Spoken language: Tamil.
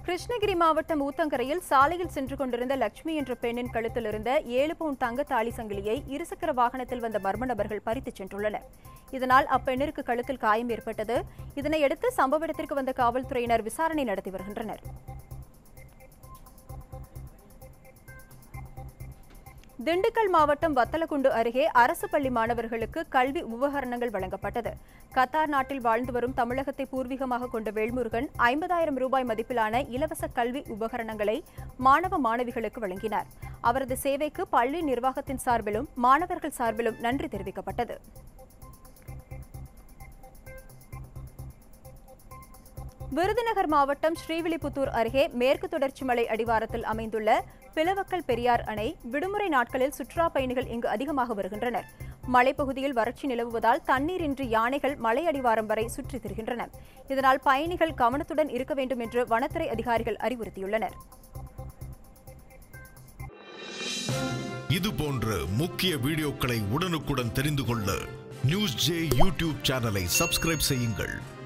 கிருஷ்ணகிரி மாவட்டம் ஊத்தங்கரையில் சாலையில் சென்று கொண்டிருந்த லட்சுமி என்ற பெண்ணின் கழுத்தில் இருந்த ஏழு பவுன் தங்க தாலி சங்கிலியை இருசக்கர வாகனத்தில் வந்த மர்ம நபர்கள் பறித்துச் சென்றுள்ளனர் இதனால் அப்பெண்ணிற்கு கழுத்தில் காயம் ஏற்பட்டது இதனையடுத்து சம்பவ இடத்திற்கு வந்த காவல்துறையினர் விசாரணை நடத்தி வருகின்றனர் திண்டுக்கல் மாவட்டம் வத்தலக்குண்டு அருகே அரசு பள்ளி மாணவர்களுக்கு கல்வி உபகரணங்கள் வழங்கப்பட்டது கத்தார் நாட்டில் வாழ்ந்து வரும் தமிழகத்தை பூர்வீகமாக கொண்ட வேல்முருகன் ஐம்பதாயிரம் ரூபாய் மதிப்பிலான இலவச கல்வி உபகரணங்களை மாணவ மாணவிகளுக்கு வழங்கினார் அவரது சேவைக்கு பள்ளி நிர்வாகத்தின் சார்பிலும் மாணவர்கள் சார்பிலும் நன்றி தெரிவிக்கப்பட்டது விருதுநகர் மாவட்டம் ஸ்ரீவில்லிபுத்தூர் அருகே மேற்கு தொடர்ச்சி மலை அடிவாரத்தில் அமைந்துள்ள பிளவக்கல் பெரியார் அணை விடுமுறை நாட்களில் சுற்றுலா பயணிகள் இங்கு அதிகமாக வருகின்றனர் மலைப்பகுதியில் வறட்சி நிலவுவதால் தண்ணீரின்றி யானைகள் மலை அடிவாரம் வரை சுற்றித் திரிகின்றன இதனால் பயணிகள் கவனத்துடன் இருக்க வேண்டும் என்று வனத்துறை அதிகாரிகள் அறிவுறுத்தியுள்ளனர் இது போன்ற முக்கிய வீடியோக்களை உடனுக்குடன் தெரிந்து கொள்ள நியூஸ் ஜே யூடியூப் சேனலை சப்ஸ்கிரைப் செய்யுங்கள்